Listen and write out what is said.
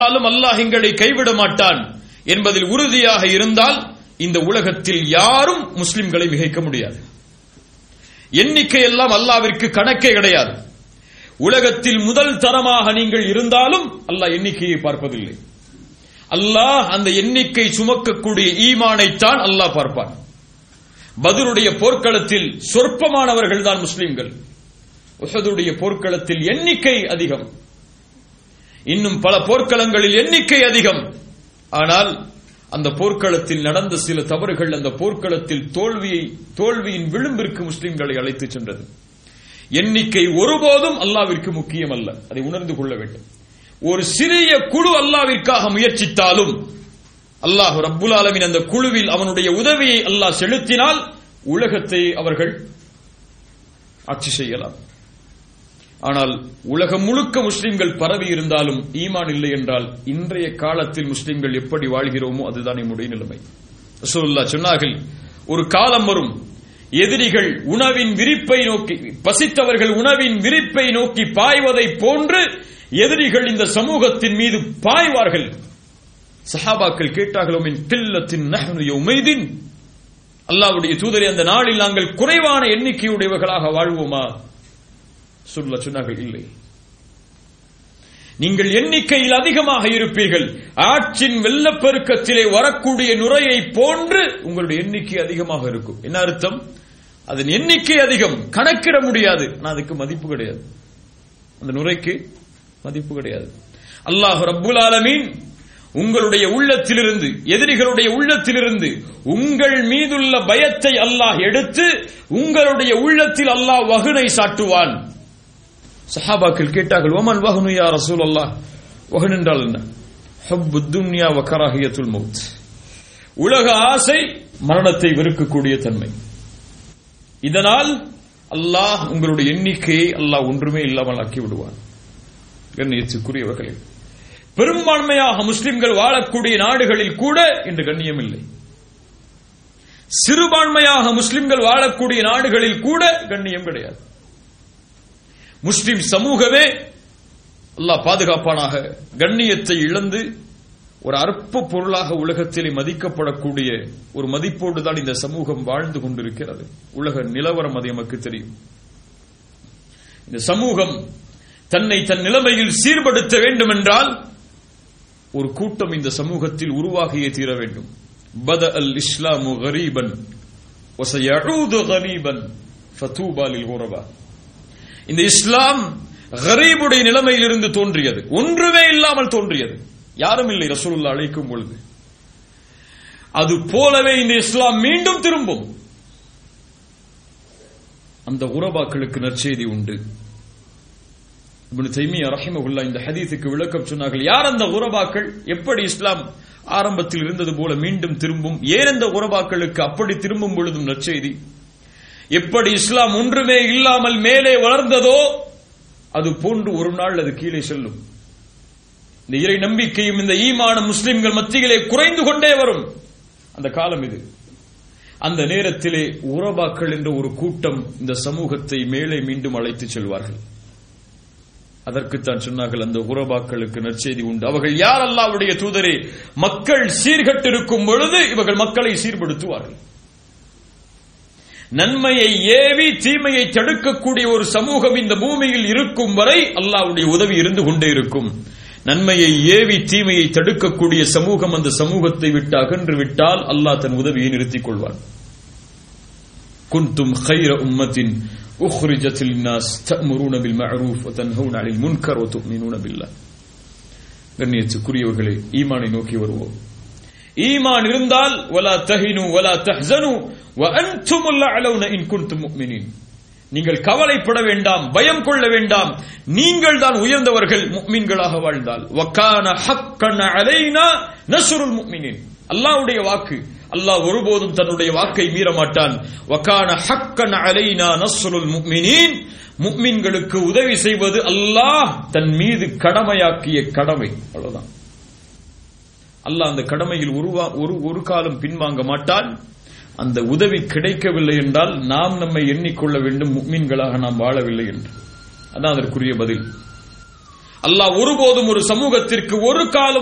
இருந்தாலும் அல்லாஹ் எங்களை கைவிட மாட்டான் என்பதில் உறுதியாக இருந்தால் இந்த உலகத்தில் யாரும் முஸ்லிம்களை மிகைக்க முடியாது எண்ணிக்கை எல்லாம் அல்லாவிற்கு கணக்கே கிடையாது உலகத்தில் முதல் தரமாக நீங்கள் இருந்தாலும் அல்லாஹ் எண்ணிக்கையை பார்ப்பதில்லை அல்லாஹ் அந்த எண்ணிக்கை சுமக்கக்கூடிய ஈமானைத்தான் அல்லாஹ் பார்ப்பான் பதருடைய போர்க்களத்தில் சொற்பமானவர்கள் தான் முஸ்லிம்கள் உஹதுடைய போர்க்களத்தில் எண்ணிக்கை அதிகம் இன்னும் பல போர்க்களங்களில் எண்ணிக்கை அதிகம் ஆனால் அந்த போர்க்களத்தில் நடந்த சில தவறுகள் அந்த போர்க்களத்தில் தோல்வியை தோல்வியின் விளிம்பிற்கு முஸ்லிம்களை அழைத்துச் சென்றது எண்ணிக்கை ஒருபோதும் அல்லாவிற்கு முக்கியம் அல்ல அதை உணர்ந்து கொள்ள வேண்டும் ஒரு சிறிய குழு அல்லாவிற்காக முயற்சித்தாலும் அல்லாஹ் ரப்புல் ஆலமின் அந்த குழுவில் அவனுடைய உதவியை அல்லாஹ் செலுத்தினால் உலகத்தை அவர்கள் ஆட்சி செய்யலாம் ஆனால் உலகம் முழுக்க முஸ்லிம்கள் பரவி இருந்தாலும் ஈமான் இல்லை என்றால் இன்றைய காலத்தில் முஸ்லிம்கள் எப்படி வாழ்கிறோமோ அதுதான் நம்முடைய நிலைமை ரசூலுல்லாஹ் சொன்னார்கள் ஒரு காலம் வரும் எதிரிகள் உணவின் விரிப்பை நோக்கி பசித்தவர்கள் உணவின் விரிப்பை நோக்கி பாய்வதை போன்று எதிரிகள் இந்த சமூகத்தின் மீது பாய்வார்கள் சஹாபாக்கள் கேட்டார்களோ மின் தில்லத்தின் நஹ்னு யௌமைதின் அல்லாஹ்வுடைய தூதரே அந்த நாளில் நாங்கள் குறைவான எண்ணிக்கையுடையவர்களாக வாழ்வோமா சொல்ல சொன்னார்கள் இல்லை நீங்கள் எண்ணிக்கையில் அதிகமாக இருப்பீர்கள் ஆற்றின் வெள்ளப்பெருக்கத்திலே வரக்கூடிய நுரையை போன்று உங்களுடைய எண்ணிக்கை அதிகமாக இருக்கும் என்ன அர்த்தம் அதன் எண்ணிக்கை அதிகம் கணக்கிட முடியாது ஆனால் அதுக்கு மதிப்பு கிடையாது அந்த நுரைக்கு மதிப்பு கிடையாது அல்லாஹ் ரப்புல் ஆலமீன் உங்களுடைய உள்ளத்திலிருந்து எதிரிகளுடைய உள்ளத்திலிருந்து உங்கள் மீதுள்ள பயத்தை அல்லாஹ் எடுத்து உங்களுடைய உள்ளத்தில் அல்லாஹ் வகுனை சாட்டுவான் சஹாபாக்கள் கேட்டார்கள் ஓமன் வஹனு யா ரசூல் அல்லாஹ் வஹன் என்றால் என்ன ஹப்பு துன்யா வ கராஹியத்துல் மௌத் உலக ஆசை மரணத்தை வெறுக்கக்கூடிய தன்மை இதனால் அல்லாஹ் உங்களுடைய எண்ணிக்கையை அல்லாஹ் ஒன்றுமே இல்லாமல் ஆக்கி விடுவான் கண்ணியத்துக்குரியவர்களே பெரும்பான்மையாக முஸ்லிம்கள் வாழக்கூடிய நாடுகளில் கூட இன்று கண்ணியம் இல்லை சிறுபான்மையாக முஸ்லிம்கள் வாழக்கூடிய நாடுகளில் கூட கண்ணியம் கிடையாது முஸ்லிம் சமூகமே அல்லாஹ் பாதுகாப்பானாக கண்ணியத்தை இழந்து ஒரு அற்ப பொருளாக உலகத்திலே மதிக்கப்படக்கூடிய ஒரு மதிப்போடு தான் இந்த சமூகம் வாழ்ந்து கொண்டிருக்கிறது உலக நிலவரம் அது நமக்கு தெரியும் இந்த சமூகம் தன்னை தன் நிலைமையில் சீர்படுத்த வேண்டும் என்றால் ஒரு கூட்டம் இந்த சமூகத்தில் உருவாகியே தீர வேண்டும் பத அல் இஸ்லாமு கரீபன் கரீபன் ஃபதூபாலில் குரபா இந்த இஸ்லாம் கரீபுடைய நிலைமையிலிருந்து தோன்றியது ஒன்றுமே இல்லாமல் தோன்றியது யாரும் இல்லை ரசூலுல்லா அழைக்கும் பொழுது அது போலவே இந்த இஸ்லாம் மீண்டும் திரும்பும் அந்த உறவாக்களுக்கு நற்செய்தி உண்டு இப்னு தைமியா ரஹிமகுல்லா இந்த ஹதீஸுக்கு விளக்கம் சொன்னார்கள் யார் அந்த உறவாக்கள் எப்படி இஸ்லாம் ஆரம்பத்தில் இருந்தது போல மீண்டும் திரும்பும் ஏன் அந்த உறவாக்களுக்கு அப்படி திரும்பும் பொழுதும் நற்செய்தி எப்படி இஸ்லாம் ஒன்றுமே இல்லாமல் மேலே வளர்ந்ததோ அது போன்று ஒரு நாள் அது கீழே செல்லும் இந்த இறை நம்பிக்கையும் இந்த ஈமான முஸ்லிம்கள் மத்தியிலே குறைந்து கொண்டே வரும் அந்த காலம் இது அந்த நேரத்திலே உறவாக்கள் என்ற ஒரு கூட்டம் இந்த சமூகத்தை மேலே மீண்டும் அழைத்து செல்வார்கள் அதற்குத்தான் சொன்னார்கள் அந்த உறவாக்களுக்கு நற்செய்தி உண்டு அவர்கள் யார் அல்லாவுடைய தூதரே மக்கள் சீர்கட்டிருக்கும் பொழுது இவர்கள் மக்களை சீர்படுத்துவார்கள் நன்மையை ஏவி தீமையை தடுக்கக்கூடிய ஒரு சமூகம் இந்த பூமியில் இருக்கும் வரை அல்லாவுடைய உதவி இருந்து கொண்டே இருக்கும் நன்மையை ஏவி தீமையை தடுக்கக்கூடிய சமூகம் அந்த சமூகத்தை விட்டு அகன்று விட்டால் அல்லாஹ் தன் உதவியை நிறுத்திக் கொள்வான் குந்தும் خير أمة أخرجت للناس تأمرون بالمعروف وتنهون عن المنكر وتؤمنون بالله கண்ணியத்துக்குரியவர்களே ஈமானை நோக்கி வருவோம் ஈமான் இருந்தால் வலா தஹினு வலா தஹ்சனு وأنتم الأعلون إن كنتم مؤمنين நீங்கள் கவலைப்பட வேண்டாம் பயம் கொள்ள வேண்டாம் நீங்கள் தான் உயர்ந்தவர்கள் முக்மீன்களாக வாழ்ந்தால் வக்கான ஹக்கன் அலைனா நஸ்ருல் முக்மினின் அல்லாஹ்வுடைய வாக்கு அல்லாஹ் ஒருபோதும் தன்னுடைய வாக்கை மீற மாட்டான் வக்கான ஹக்கன் அலைனா நஸ்ருல் முக்மினின் முக்மின்களுக்கு உதவி செய்வது அல்லாஹ் தன் மீது கடமையாக்கிய கடமை அவ்வளவுதான் அல்லாஹ் அந்த கடமையில் உருவா ஒரு ஒரு காலம் பின்வாங்க மாட்டான் அந்த உதவி கிடைக்கவில்லை என்றால் நாம் நம்மை எண்ணிக்கொள்ள வேண்டும் முக்மீன்களாக நாம் வாழவில்லை என்று அதான் அதற்குரிய பதில் அல்லாஹ் ஒருபோதும் ஒரு சமூகத்திற்கு ஒரு காலம்